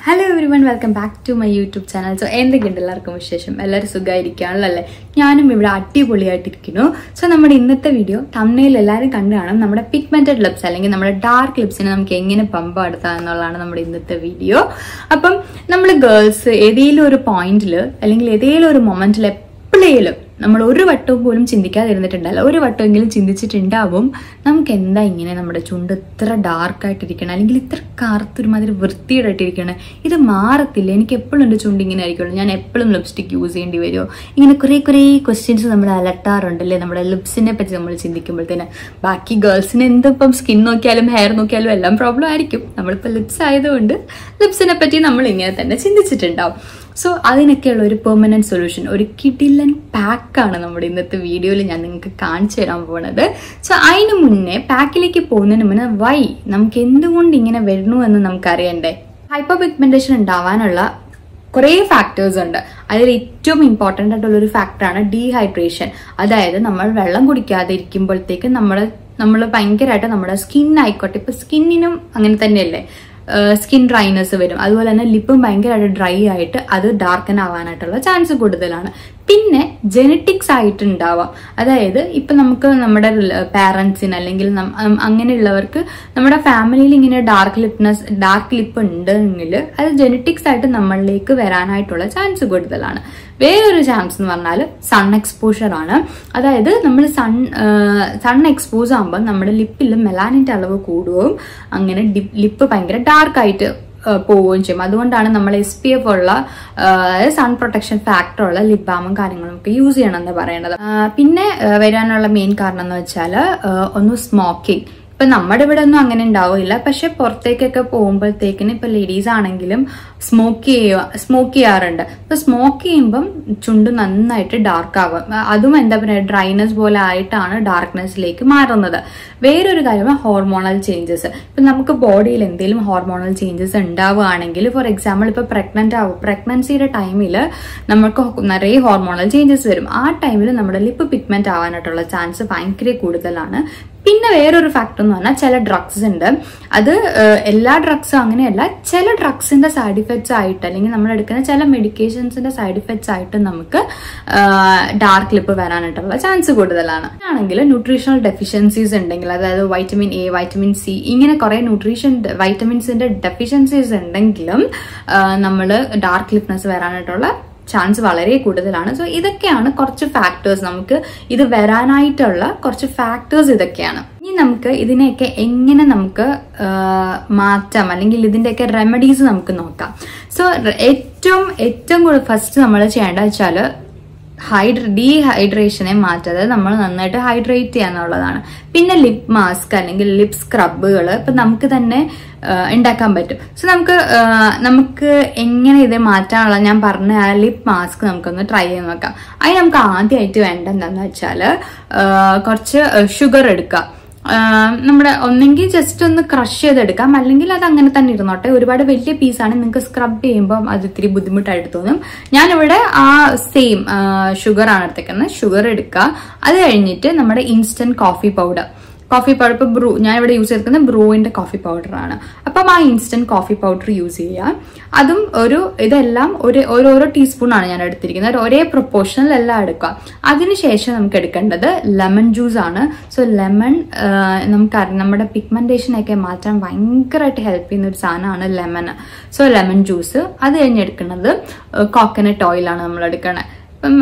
hello everyone welcome back to my YouTube channel so എന്തൊക്കെയുണ്ട് എല്ലാവർക്കും വിശേഷം എല്ലാവരും സുഖമായിരിക്കുകയാണല്ലോ അല്ലേ ഞാനും ഇവിടെ അടിപൊളിയായിട്ടിരിക്കുന്നു സോ നമ്മുടെ ഇന്നത്തെ വീഡിയോ തമ്മയിൽ എല്ലാവരും കണ്ടു കാണും നമ്മുടെ പിഗ്മെന്റഡ് ലിപ്സ് അല്ലെങ്കിൽ നമ്മുടെ ഡാർക്ക് ലിപ്സിനെ നമുക്ക് എങ്ങനെ പമ്പ് നടത്താം എന്നുള്ളതാണ് നമ്മുടെ ഇന്നത്തെ വീഡിയോ അപ്പം നമ്മൾ ഗേൾസ് ഏതെങ്കിലും ഒരു പോയിന്റിൽ അല്ലെങ്കിൽ ഏതെങ്കിലും ഒരു മൊമെന്റിൽ എപ്പോഴേലും നമ്മൾ ഒരു വട്ടവും പോലും ചിന്തിക്കാതിരുന്നിട്ടുണ്ടല്ലോ ഒരു വട്ടമെങ്കിലും ചിന്തിച്ചിട്ടുണ്ടാവും നമുക്ക് എന്താ ഇങ്ങനെ നമ്മുടെ ചുണ്ട് ഇത്ര ഡാർക്കായിട്ടിരിക്കണം അല്ലെങ്കിൽ ഇത്ര കറുത്തൊരുമാതിരി വൃത്തിയോടായിട്ടിരിക്കണം ഇത് മാറത്തില്ല എനിക്ക് എപ്പോഴും എൻ്റെ ചുണ്ട് ഇങ്ങനെ ആയിരിക്കുള്ളൂ ഞാൻ എപ്പോഴും ലിപ്സ്റ്റിക് യൂസ് ചെയ്യേണ്ടി വരുമോ ഇങ്ങനെ കുറേ കുറേ ക്വസ്റ്റ്യൻസ് നമ്മൾ അലട്ടാറുണ്ടല്ലേ നമ്മുടെ ലിപ്സിനെ പറ്റി നമ്മൾ ചിന്തിക്കുമ്പോഴത്തേന് ബാക്കി ഗേൾസിന് എന്തിപ്പം സ്കിൻ നോക്കിയാലും ഹെയർ നോക്കിയാലും എല്ലാം പ്രോബ്ലം ആയിരിക്കും നമ്മളിപ്പോൾ ലിപ്സ് ആയതുകൊണ്ട് ലിപ്സിനെ പറ്റി നമ്മൾ ഇങ്ങനെ തന്നെ ചിന്തിച്ചിട്ടുണ്ടാവും സോ അതിനൊക്കെയുള്ള ഒരു പെർമനന്റ് സൊല്യൂഷൻ ഒരു കിഡിലൻ പാക്കാണ് നമ്മുടെ ഇന്നത്തെ വീഡിയോയിൽ ഞാൻ നിങ്ങൾക്ക് കാണിച്ചു തരാൻ പോകുന്നത് സോ അതിന് മുന്നേ പാക്കിലേക്ക് പോകുന്നതിന് മുന്നേ വൈ നമുക്ക് എന്തുകൊണ്ട് ഇങ്ങനെ വരണു എന്ന് നമുക്കറിയണ്ടേ ഹൈപ്പർ പിഗ്മെന്റേഷൻ ഉണ്ടാവാനുള്ള കുറേ ഫാക്ടേഴ്സ് ഉണ്ട് അതിൽ ഏറ്റവും ഇമ്പോർട്ടൻ്റ് ആയിട്ടുള്ള ഒരു ഫാക്ടറാണ് ഡീഹൈഡ്രേഷൻ അതായത് നമ്മൾ വെള്ളം കുടിക്കാതെ ഇരിക്കുമ്പോഴത്തേക്ക് നമ്മൾ നമ്മൾ ഭയങ്കരമായിട്ട് നമ്മുടെ സ്കിൻ ആയിക്കോട്ടെ ഇപ്പൊ സ്കിന്നിനും അങ്ങനെ തന്നെയല്ലേ സ്കിൻ ഡ്രൈനെസ് വരും അതുപോലെ തന്നെ ലിപ്പും ഭയങ്കരമായിട്ട് ഡ്രൈ ആയിട്ട് അത് ഡാർക്കൻ ആവാനായിട്ടുള്ള ചാൻസ് കൂടുതലാണ് പിന്നെ ജെനറ്റിക്സ് ആയിട്ട് ഉണ്ടാവാം അതായത് ഇപ്പൊ നമുക്ക് നമ്മുടെ പാരൻസിന് അല്ലെങ്കിൽ അങ്ങനെയുള്ളവർക്ക് നമ്മുടെ ഫാമിലിയിൽ ഇങ്ങനെ ഡാർക്ക് ലിപ്നെസ് ഡാർക്ക് ലിപ്പ് ഉണ്ടെങ്കിൽ അത് ജെനറ്റിക്സ് ആയിട്ട് നമ്മളിലേക്ക് വരാനായിട്ടുള്ള ചാൻസ് കൂടുതലാണ് വേറൊരു ചാൻസ് എന്ന് പറഞ്ഞാൽ സൺ എക്സ്പോഷർ ആണ് അതായത് നമ്മൾ സൺ സൺ എക്സ്പോസ് ആകുമ്പോൾ നമ്മുടെ ലിപ്പിൽ മെലാനിന്റെ അളവ് കൂടുകയും അങ്ങനെ ലിപ്പ് ഭയങ്കര ഡാർക്ക് ആയിട്ട് പോവുകയും ചെയ്യും അതുകൊണ്ടാണ് നമ്മൾ എസ് പി എഫ് ഉള്ള സൺ പ്രൊട്ടക്ഷൻ ഫാക്ടർ ഉള്ള ലിപ് ബാമും കാര്യങ്ങളും ഒക്കെ യൂസ് ചെയ്യണം എന്ന് പറയുന്നത് പിന്നെ വരാനുള്ള മെയിൻ കാരണം എന്ന് വെച്ചാൽ ഒന്ന് സ്മോക്കിംഗ് ഇപ്പൊ നമ്മുടെ ഇവിടെ ഒന്നും അങ്ങനെ ഉണ്ടാവില്ല പക്ഷെ പുറത്തേക്കൊക്കെ പോകുമ്പോഴത്തേക്കിന് ഇപ്പൊ ലേഡീസ് ആണെങ്കിലും സ്മോക്ക് ചെയ്യുക സ്മോക്ക് ചെയ്യാറുണ്ട് ഇപ്പൊ സ്മോക്ക് ചെയ്യുമ്പം ചുണ്ട് നന്നായിട്ട് ഡാർക്ക് ആവും അതും എന്താ പറയുക ഡ്രൈനെസ് പോലെ ആയിട്ടാണ് ഡാർക്ക്നെസ്സിലേക്ക് മാറുന്നത് വേറൊരു കാര്യം ഹോർമോണൽ ചേഞ്ചസ് ഇപ്പൊ നമുക്ക് ബോഡിയിൽ എന്തെങ്കിലും ഹോർമോണൽ ചേഞ്ചസ് ഉണ്ടാവുകയാണെങ്കിൽ ഫോർ എക്സാമ്പിൾ ഇപ്പൊ പ്രഗ്നന്റ് ആവും പ്രഗ്നൻസിയുടെ ടൈമിൽ നമുക്ക് നിറയെ ഹോർമോണൽ ചേഞ്ചസ് വരും ആ ടൈമിൽ നമ്മുടെ ലിപ്പ് പിഗ്മെന്റ് ആവാനായിട്ടുള്ള ചാൻസ് ഭയങ്കര കൂടുതലാണ് പിന്നെ വേറൊരു ഫാക്ടർ എന്ന് പറഞ്ഞാൽ ചില ഡ്രഗ്സ് ഉണ്ട് അത് എല്ലാ ഡ്രഗ്സും അങ്ങനെയല്ല ചില ഡ്രഗ്സിന്റെ സൈഡ് ഇഫക്ട്സ് ആയിട്ട് അല്ലെങ്കിൽ നമ്മൾ എടുക്കുന്ന ചില മെഡിക്കേഷൻസിന്റെ സൈഡ് ഇഫക്ട്സ് ആയിട്ട് നമുക്ക് ഡാർക്ക് ലിപ്പ് വരാനായിട്ടുള്ള ചാൻസ് കൂടുതലാണ് ആണെങ്കിൽ ന്യൂട്രീഷണൽ ഡെഫിഷ്യൻസീസ് ഉണ്ടെങ്കിൽ അതായത് വൈറ്റമിൻ എ വൈറ്റമിൻ സി ഇങ്ങനെ കുറെ ന്യൂട്രീഷൻ വൈറ്റമിൻസിന്റെ ഡെഫിഷ്യൻസീസ് ഉണ്ടെങ്കിലും നമ്മൾ ഡാർക്ക് ലിപ്നെസ് വരാനായിട്ടുള്ള ചാൻസ് വളരെ കൂടുതലാണ് സോ ഇതൊക്കെയാണ് കുറച്ച് ഫാക്ടേഴ്സ് നമുക്ക് ഇത് വരാനായിട്ടുള്ള കുറച്ച് ഫാക്ടേഴ്സ് ഇതൊക്കെയാണ് ഇനി നമുക്ക് ഇതിനെയൊക്കെ എങ്ങനെ നമുക്ക് മാറ്റാം അല്ലെങ്കിൽ ഇതിന്റെയൊക്കെ റെമഡീസ് നമുക്ക് നോക്കാം സോ ഏറ്റവും ഏറ്റവും കൂടുതൽ ഫസ്റ്റ് നമ്മൾ ചെയ്യേണ്ടത് വെച്ചാൽ ഹൈഡ്ര ഡീഹൈഡ്രേഷനെ മാറ്റാതെ നമ്മൾ നന്നായിട്ട് ഹൈഡ്രേറ്റ് ചെയ്യാന്നുള്ളതാണ് പിന്നെ ലിപ് മാസ്ക് അല്ലെങ്കിൽ ലിപ് സ്ക്രബുകൾ ഇപ്പൊ നമുക്ക് തന്നെ ഉണ്ടാക്കാൻ പറ്റും സോ നമുക്ക് നമുക്ക് എങ്ങനെ ഇത് മാറ്റാനുള്ള ഞാൻ പറഞ്ഞ ആ ലിപ് മാസ്ക് നമുക്കൊന്ന് ട്രൈ ചെയ്ത് നോക്കാം അതിന് നമുക്ക് ആദ്യമായിട്ട് വേണ്ട എന്താണെന്ന് വെച്ചാൽ കുറച്ച് ഷുഗർ എടുക്കുക നമ്മുടെ ഒന്നെങ്കിൽ ജസ്റ്റ് ഒന്ന് ക്രഷ് ചെയ്തെടുക്കാം അല്ലെങ്കിൽ അത് അങ്ങനെ തന്നെ ഇരുന്നോട്ടെ ഒരുപാട് വലിയ പീസാണ് നിങ്ങൾക്ക് സ്ക്രബ് ചെയ്യുമ്പോൾ അത് ഇത്തിരി ബുദ്ധിമുട്ടായിട്ട് തോന്നും ഞാനിവിടെ ആ സെയിം ഷുഗർ ആണ് എടുത്തേക്കുന്നത് ഷുഗർ എടുക്കുക അത് കഴിഞ്ഞിട്ട് നമ്മുടെ instant coffee powder coffee powder ഇപ്പോൾ ബ്രൂ ഞാൻ ഇവിടെ യൂസ് ചെയ്തിരിക്കുന്നത് ബ്രൂവിന്റെ കോഫി പൗഡർ ആണ് അപ്പം ആ ഇൻസ്റ്റന്റ് കോഫി പൗഡർ യൂസ് ചെയ്യുക അതും ഒരു ഇതെല്ലാം ഒരു ഓരോരോ ടീസ്പൂൺ ആണ് ഞാൻ എടുത്തിരിക്കുന്നത് ഒരേ പ്രൊപ്പോർഷനിൽ എല്ലാം എടുക്കുക അതിനുശേഷം നമുക്ക് എടുക്കേണ്ടത് ലെമൺ ജ്യൂസ് ആണ് സോ ലെമൺ നമുക്കറിയാം നമ്മുടെ പിഗ്മെന്റേഷൻ ഒക്കെ മാറ്റാൻ ഭയങ്കരമായിട്ട് ഹെൽപ്പ് ചെയ്യുന്ന ഒരു സാധനമാണ് ലെമൺ സോ ലെമൺ ജ്യൂസ് അത് കഴിഞ്ഞ് എടുക്കുന്നത് കോക്കനട്ട് ഓയിലാണ് നമ്മൾ എടുക്കണത് ഇപ്പം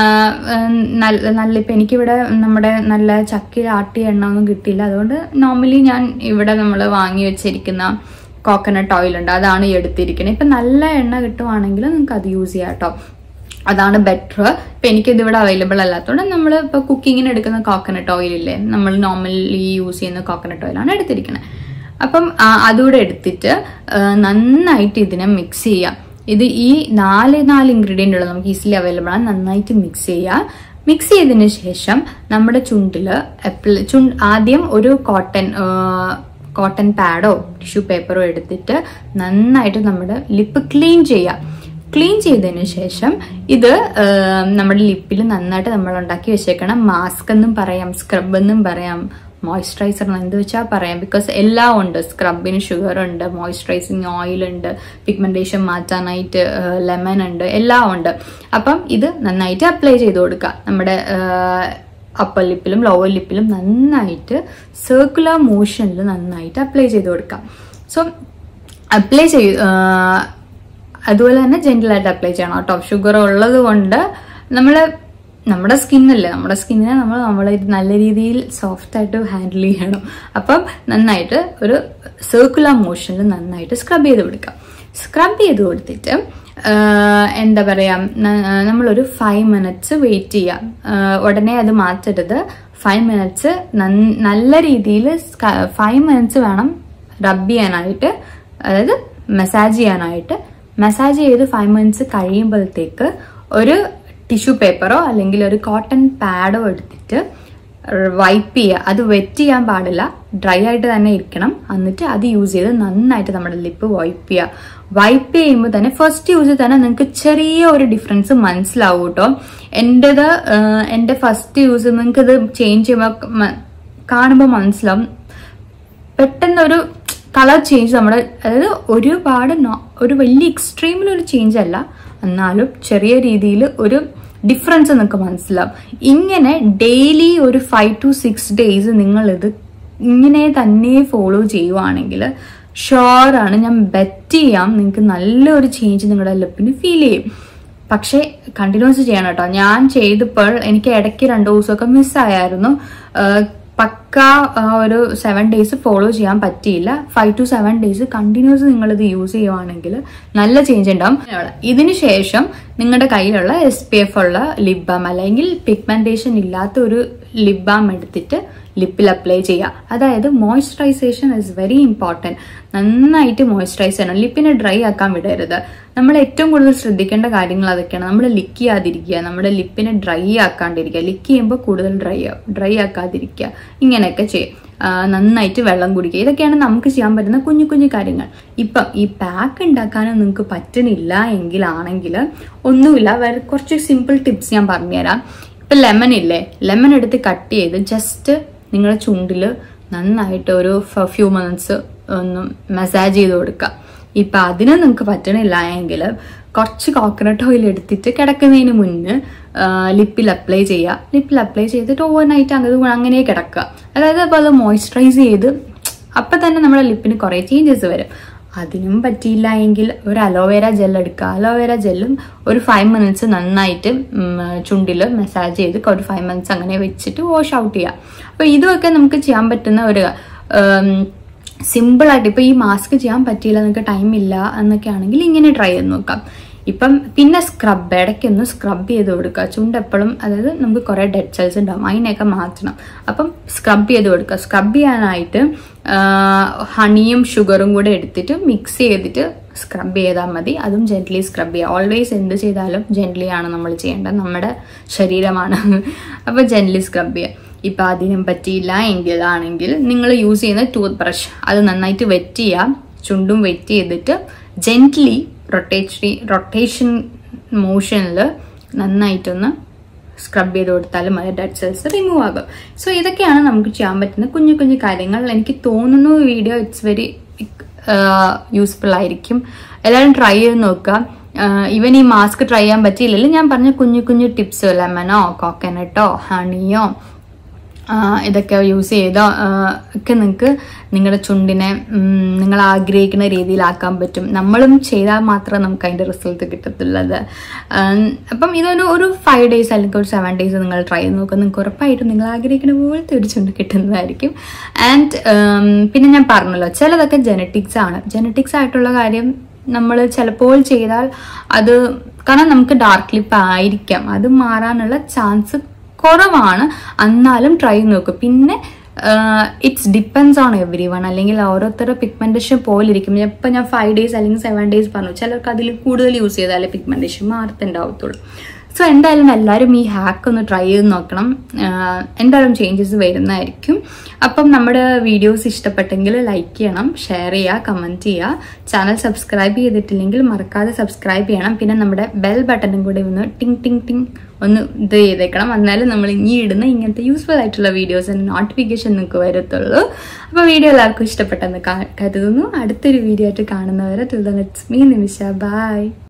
നല്ല നല്ല ഇപ്പം എനിക്കിവിടെ നമ്മുടെ നല്ല ചക്കിൽ ആട്ടിയ എണ്ണ ഒന്നും കിട്ടിയില്ല അതുകൊണ്ട് നോർമലി ഞാൻ ഇവിടെ നമ്മൾ വാങ്ങി വെച്ചിരിക്കുന്ന കോക്കനട്ട് ഓയിൽ ഉണ്ട് അതാണ് ഈ എടുത്തിരിക്കുന്നത് ഇപ്പം നല്ല എണ്ണ കിട്ടുവാണെങ്കിൽ നിങ്ങൾക്ക് അത് യൂസ് ചെയ്യാം കേട്ടോ അതാണ് ബെറ്റർ ഇപ്പം എനിക്കിത് ഇവിടെ അവൈലബിൾ അല്ലാത്തതുകൊണ്ട് നമ്മൾ ഇപ്പോൾ കുക്കിങ്ങിന് എടുക്കുന്ന കോക്കനട്ട് ഓയിൽ ഇല്ലേ നമ്മൾ നോർമലി യൂസ് ചെയ്യുന്ന കോക്കനട്ട് ഓയിലാണ് എടുത്തിരിക്കുന്നത് അപ്പം അതുകൂടെ എടുത്തിട്ട് നന്നായിട്ട് ഇതിനെ മിക്സ് ചെയ്യാം ഇത് ഈ നാല് നാല് ഇൻഗ്രീഡിയൻ്റ് ഉള്ളത് നമുക്ക് ഈസിലി അവൈലബിൾ ആണ് നന്നായിട്ട് മിക്സ് ചെയ്യുക മിക്സ് ചെയ്തതിന് ശേഷം നമ്മുടെ ചുണ്ടിൽ ചുണ്ട് ആദ്യം ഒരു കോട്ടൺ കോട്ടൺ പാഡോ ടിഷ്യൂ പേപ്പറോ എടുത്തിട്ട് നന്നായിട്ട് നമ്മുടെ ലിപ്പ് ക്ലീൻ ചെയ്യാം ക്ലീൻ ചെയ്തതിന് ശേഷം ഇത് നമ്മുടെ ലിപ്പിൽ നന്നായിട്ട് നമ്മൾ ഉണ്ടാക്കി വെച്ചേക്കണം മാസ്ക് എന്നും പറയാം സ്ക്രബ് എന്നും പറയാം മോയ്സ്ചറൈസർ എന്ത് വെച്ചാൽ പറയാം ബിക്കോസ് എല്ലാം ഉണ്ട് സ്ക്രബിന് ഷുഗർ ഉണ്ട് മോയ്സ്ചറൈസിങ് ഓയിൽ ഉണ്ട് പിഗ്മെന്റേഷൻ മാറ്റാനായിട്ട് ലെമൺ ഉണ്ട് എല്ലാം ഉണ്ട് അപ്പം ഇത് നന്നായിട്ട് അപ്ലൈ ചെയ്ത് കൊടുക്കുക നമ്മുടെ അപ്പർ ലിപ്പിലും ലോവർ ലിപ്പിലും നന്നായിട്ട് സർക്കുലർ മോഷനിൽ നന്നായിട്ട് അപ്ലൈ ചെയ്ത് കൊടുക്കാം സോ അപ്ലൈ ചെയ് അതുപോലെ തന്നെ ജെന്റിലായിട്ട് അപ്ലൈ ചെയ്യണം കേട്ടോ ഷുഗർ ഉള്ളത് കൊണ്ട് നമ്മൾ നമ്മുടെ സ്കിന്നല്ലേ നമ്മുടെ സ്കിന്നിനെ നമ്മൾ നമ്മൾ നല്ല രീതിയിൽ സോഫ്റ്റ് ആയിട്ട് ഹാൻഡിൽ ചെയ്യണം അപ്പം നന്നായിട്ട് ഒരു സർക്കുലർ മോഷനിൽ നന്നായിട്ട് സ്ക്രബ് ചെയ്ത് കൊടുക്കാം സ്ക്രബ് ചെയ്ത് കൊടുത്തിട്ട് എന്താ പറയുക നമ്മളൊരു ഫൈവ് മിനിറ്റ്സ് വെയിറ്റ് ചെയ്യാം ഉടനെ അത് മാറ്റരുത് ഫൈവ് മിനിറ്റ്സ് നല്ല രീതിയിൽ ഫൈവ് മിനിറ്റ്സ് വേണം റബ്ബ് ചെയ്യാനായിട്ട് അതായത് മസാജ് ചെയ്യാനായിട്ട് മസാജ് ചെയ്ത് ഫൈവ് മിനിറ്റ്സ് കഴിയുമ്പോഴത്തേക്ക് ഒരു ടിഷ്യൂ പേപ്പറോ അല്ലെങ്കിൽ ഒരു കോട്ടൺ പാഡോ എടുത്തിട്ട് വൈപ്പ് ചെയ്യുക അത് വെറ്റ് ചെയ്യാൻ പാടില്ല ഡ്രൈ ആയിട്ട് തന്നെ ഇരിക്കണം എന്നിട്ട് അത് യൂസ് ചെയ്ത് നന്നായിട്ട് നമ്മുടെ ലിപ്പ് വൈപ്പ് ചെയ്യുക വൈപ്പ് ചെയ്യുമ്പോൾ തന്നെ ഫസ്റ്റ് യൂസിൽ തന്നെ നിങ്ങൾക്ക് ചെറിയ ഒരു ഡിഫറൻസ് മനസ്സിലാവും കേട്ടോ എൻ്റെത് എൻ്റെ ഫസ്റ്റ് യൂസ് നിങ്ങൾക്ക് ഇത് ചേഞ്ച് ചെയ്യുമ്പോൾ കാണുമ്പോൾ മനസ്സിലാവും പെട്ടെന്ന് ഒരു കളർ ചേഞ്ച് നമ്മുടെ അതായത് ഒരുപാട് ഒരു വലിയ എക്സ്ട്രീമിലൊരു ചേഞ്ച് അല്ല എന്നാലും ചെറിയ രീതിയിൽ ഒരു ഡിഫറൻസ് നിങ്ങൾക്ക് മനസ്സിലാവും ഇങ്ങനെ ഡെയിലി ഒരു ഫൈവ് ടു സിക്സ് ഡേയ്സ് നിങ്ങളിത് ഇങ്ങനെ തന്നെ ഫോളോ ചെയ്യുവാണെങ്കിൽ ഷുവറാണ് ഞാൻ ബെറ്റ് ചെയ്യാം നിങ്ങൾക്ക് നല്ലൊരു ചേഞ്ച് നിങ്ങളുടെ ലിപ്പിന് ഫീൽ ചെയ്യും പക്ഷേ കണ്ടിന്യൂസ് ചെയ്യണം കേട്ടോ ഞാൻ ചെയ്തപ്പോൾ എനിക്ക് ഇടയ്ക്ക് രണ്ടു ദിവസമൊക്കെ മിസ്സായിരുന്നു പക്ക ഒരു സെവൻ ഡേയ്സ് ഫോളോ ചെയ്യാൻ പറ്റിയില്ല five to seven days continuous നിങ്ങൾ ഇത് യൂസ് ചെയ്യുവാണെങ്കിൽ നല്ല ചേഞ്ച് ഉണ്ടാവും ഇതിന് ശേഷം നിങ്ങളുടെ കയ്യിലുള്ള എസ് പി എഫ് ഉള്ള ലിപ് ബാം അല്ലെങ്കിൽ പിഗ്മെന്റേഷൻ ഇല്ലാത്ത ഒരു ലിപ് ബാം എടുത്തിട്ട് ലിപ്പിൽ അപ്ലൈ ചെയ്യുക അതായത് മോയ്സ്ചറൈസേഷൻ ഇസ് വെരി ഇമ്പോർട്ടൻറ്റ് നന്നായിട്ട് മോയ്സ്ചറൈസ് ചെയ്യണം ലിപ്പിനെ ഡ്രൈ ആക്കാൻ വിടരുത് നമ്മൾ ഏറ്റവും കൂടുതൽ ശ്രദ്ധിക്കേണ്ട കാര്യങ്ങൾ അതൊക്കെയാണ് നമ്മൾ ലിക്ക് ചെയ്യാതിരിക്കുക നമ്മുടെ ലിപ്പിനെ ഡ്രൈ ആക്കാണ്ടിരിക്കുക ലിക്ക് ചെയ്യുമ്പോൾ കൂടുതൽ ഡ്രൈ ഡ്രൈ ആക്കാതിരിക്കുക ഇങ്ങനെയൊക്കെ ചെയ്യും നന്നായിട്ട് വെള്ളം കുടിക്കുക ഇതൊക്കെയാണ് നമുക്ക് ചെയ്യാൻ പറ്റുന്ന കുഞ്ഞു കുഞ്ഞു കാര്യങ്ങൾ ഇപ്പം ഈ പാക്ക് ഉണ്ടാക്കാനും നിങ്ങൾക്ക് പറ്റുന്നില്ല എങ്കിലാണെങ്കിൽ ഒന്നുമില്ല വേറെ കുറച്ച് സിമ്പിൾ ടിപ്സ് ഞാൻ പറഞ്ഞുതരാം ഇപ്പം ലെമൺ ഇല്ലേ ലെമൺ എടുത്ത് കട്ട് ചെയ്ത് ജസ്റ്റ് നിങ്ങളുടെ ചുണ്ടിൽ നന്നായിട്ട് ഒരു ഫ്യൂ മിനിറ്റ്സ് ഒന്ന് മസാജ് ചെയ്ത് കൊടുക്കുക ഇപ്പം അതിന് നിങ്ങൾക്ക് പറ്റണില്ല എങ്കിൽ കുറച്ച് കോക്കനട്ട് ഓയിൽ എടുത്തിട്ട് കിടക്കുന്നതിന് മുന്നേ ലിപ്പിൽ അപ്ലൈ ചെയ്യുക ലിപ്പിൽ അപ്ലൈ ചെയ്തിട്ട് ഓവർ നൈറ്റ് അങ്ങനെ അങ്ങനെ കിടക്കുക അതായത് അപ്പോൾ അത് മോയ്സ്ചറൈസ് ചെയ്ത് അപ്പം തന്നെ നമ്മുടെ ലിപ്പിന് കുറേ ചേഞ്ചസ് വരും അതിനും പറ്റിയില്ല എങ്കിൽ ഒരു അലോവേര ജെൽ എടുക്കുക അലോവേര ജെല്ലും ഒരു ഫൈവ് മിനിറ്റ്സ് നന്നായിട്ട് ചുണ്ടിൽ മസാജ് ചെയ്ത് ഒരു ഫൈവ് മിനിറ്റ്സ് അങ്ങനെ വെച്ചിട്ട് വാഷ് ഔട്ട് ചെയ്യുക അപ്പോൾ ഇതൊക്കെ നമുക്ക് ചെയ്യാൻ പറ്റുന്ന ഒരു സിമ്പിളായിട്ട് ഇപ്പോൾ ഈ മാസ്ക് ചെയ്യാൻ പറ്റിയില്ല നിങ്ങൾക്ക് ടൈം ഇല്ല എന്നൊക്കെ ആണെങ്കിൽ ഇങ്ങനെ ട്രൈ ചെയ്ത് നോക്കാം ഇപ്പം പിന്നെ സ്ക്രബ് ഇടയ്ക്കൊന്ന് സ്ക്രബ് ചെയ്ത് കൊടുക്കുക ചുണ്ട് എപ്പോഴും അതായത് നമുക്ക് കുറേ ഡെഡ് സെൽസ് ഉണ്ടാവും അതിനെയൊക്കെ മാറ്റണം അപ്പം സ്ക്രബ് ചെയ്ത് കൊടുക്കുക സ്ക്രബ് ചെയ്യാനായിട്ട് ഹണിയും ഷുഗറും കൂടെ എടുത്തിട്ട് മിക്സ് ചെയ്തിട്ട് സ്ക്രബ് ചെയ്താൽ മതി അതും ജെന്റ്ലി സ്ക്രബ് ചെയ്യുക ഓൾവേസ് എന്ത് ചെയ്താലും ജെന്റ്ലി ആണ് നമ്മൾ ചെയ്യേണ്ടത് നമ്മുടെ ശരീരമാണ് അപ്പോൾ ജെന്റ്ലി സ്ക്രബ് ചെയ്യുക ഇപ്പം അതിനും പറ്റിയില്ല എങ്കിലാണെങ്കിൽ നിങ്ങൾ യൂസ് ചെയ്യുന്ന ടൂത്ത് ബ്രഷ് അത് നന്നായിട്ട് വെറ്റ് ചെയ്യുക ചുണ്ടും വെറ്റ് ചെയ്തിട്ട് ജെന്റ്ലി റൊട്ടേഷനി റൊട്ടേഷൻ മോഷനിൽ നന്നായിട്ടൊന്ന് സ്ക്രബ് ചെയ്ത് കൊടുത്താലും മതി ഡെഡ് സെൽസ് റിമൂവ് ആകും സോ ഇതൊക്കെയാണ് നമുക്ക് ചെയ്യാൻ പറ്റുന്ന കുഞ്ഞു കുഞ്ഞു കാര്യങ്ങൾ എനിക്ക് തോന്നുന്നു വീഡിയോ ഇറ്റ്സ് വെരി യൂസ്ഫുൾ ആയിരിക്കും എല്ലാവരും ട്രൈ ചെയ്ത് നോക്കുക ഈവൻ ഈ മാസ്ക് ട്രൈ ചെയ്യാൻ പറ്റിയില്ലെങ്കിൽ ഞാൻ പറഞ്ഞ കുഞ്ഞു കുഞ്ഞു ടിപ്സ് ലെമനോ കോക്കനട്ടോ ഹണിയോ ഇതൊക്കെ യൂസ് ചെയ്തോ ഒക്കെ നിങ്ങൾക്ക് നിങ്ങളുടെ ചുണ്ടിനെ നിങ്ങൾ ആഗ്രഹിക്കുന്ന രീതിയിലാക്കാൻ പറ്റും നമ്മളും ചെയ്താൽ മാത്രമേ നമുക്ക് അതിൻ്റെ റിസൾട്ട് കിട്ടത്തുള്ളത് അപ്പം ഇതൊരു ഒരു ഫൈവ് ഡേയ്സ് അല്ലെങ്കിൽ ഒരു സെവൻ ഡേയ്സ് നിങ്ങൾ ട്രൈ ചെയ്ത് നോക്കുക നിങ്ങൾക്ക് ഉറപ്പായിട്ടും നിങ്ങൾ ആഗ്രഹിക്കുന്ന പോലത്തെ ഒരു ചുണ്ട് കിട്ടുന്നതായിരിക്കും ആൻഡ് പിന്നെ ഞാൻ പറഞ്ഞല്ലോ ചിലതൊക്കെ ജനറ്റിക്സ് ആണ് ജനറ്റിക്സ് ആയിട്ടുള്ള കാര്യം നമ്മൾ ചിലപ്പോൾ ചെയ്താൽ അത് കാരണം നമുക്ക് ഡാർക്ക് ലിപ്പ് ആയിരിക്കാം അത് മാറാനുള്ള ചാൻസ് കുറവാണ് എന്നാലും ട്രൈ നോക്കും പിന്നെ it's depends on everyone അല്ലെങ്കിൽ ഓരോരുത്തരുടെ പിഗ്മെന്റേഷൻ പോലെ ഇരിക്കും ഇപ്പം ഞാൻ ഫൈവ് ഡേയ്സ് അല്ലെങ്കിൽ സെവൻ ഡേയ്സ് പറഞ്ഞു ചിലർക്ക് അതിൽ കൂടുതൽ യൂസ് ചെയ്താലേ പിഗ്മെന്റേഷൻ മാറത്തുണ്ടാവത്തുള്ളൂ സോ എന്തായാലും എല്ലാവരും ഈ ഹാക്ക് ഒന്ന് ട്രൈ ചെയ്ത് നോക്കണം ആഹ് എന്തായാലും ചേഞ്ചസ് വരുന്നതായിരിക്കും അപ്പം നമ്മുടെ വീഡിയോസ് ഇഷ്ടപ്പെട്ടെങ്കിൽ ലൈക്ക് ചെയ്യണം ഷെയർ ചെയ്യുക കമൻറ്റ് ചെയ്യുക ചാനൽ സബ്സ്ക്രൈബ് ചെയ്തിട്ടില്ലെങ്കിൽ മറക്കാതെ സബ്സ്ക്രൈബ് ചെയ്യണം പിന്നെ നമ്മുടെ ബെൽ ബട്ടണും കൂടി ഒന്ന് ടിങ് ടിങ് ടിങ് ഒന്ന് ഇത് ചെയ്തേക്കണം എന്നാലും നമ്മൾ ഇനി ഇടുന്ന ഇങ്ങനത്തെ യൂസ്ഫുൾ ആയിട്ടുള്ള വീഡിയോസിന് നോട്ടിഫിക്കേഷൻ നിങ്ങൾക്ക് വരത്തുള്ളൂ അപ്പോൾ വീഡിയോ എല്ലാവർക്കും ഇഷ്ടപ്പെട്ടെന്ന് കാ- കരുതുന്നു അടുത്തൊരു വീഡിയോ ആയിട്ട് കാണുന്നവരെ തുലനറ്റ്സ് മീ നിമിഷ ബൈ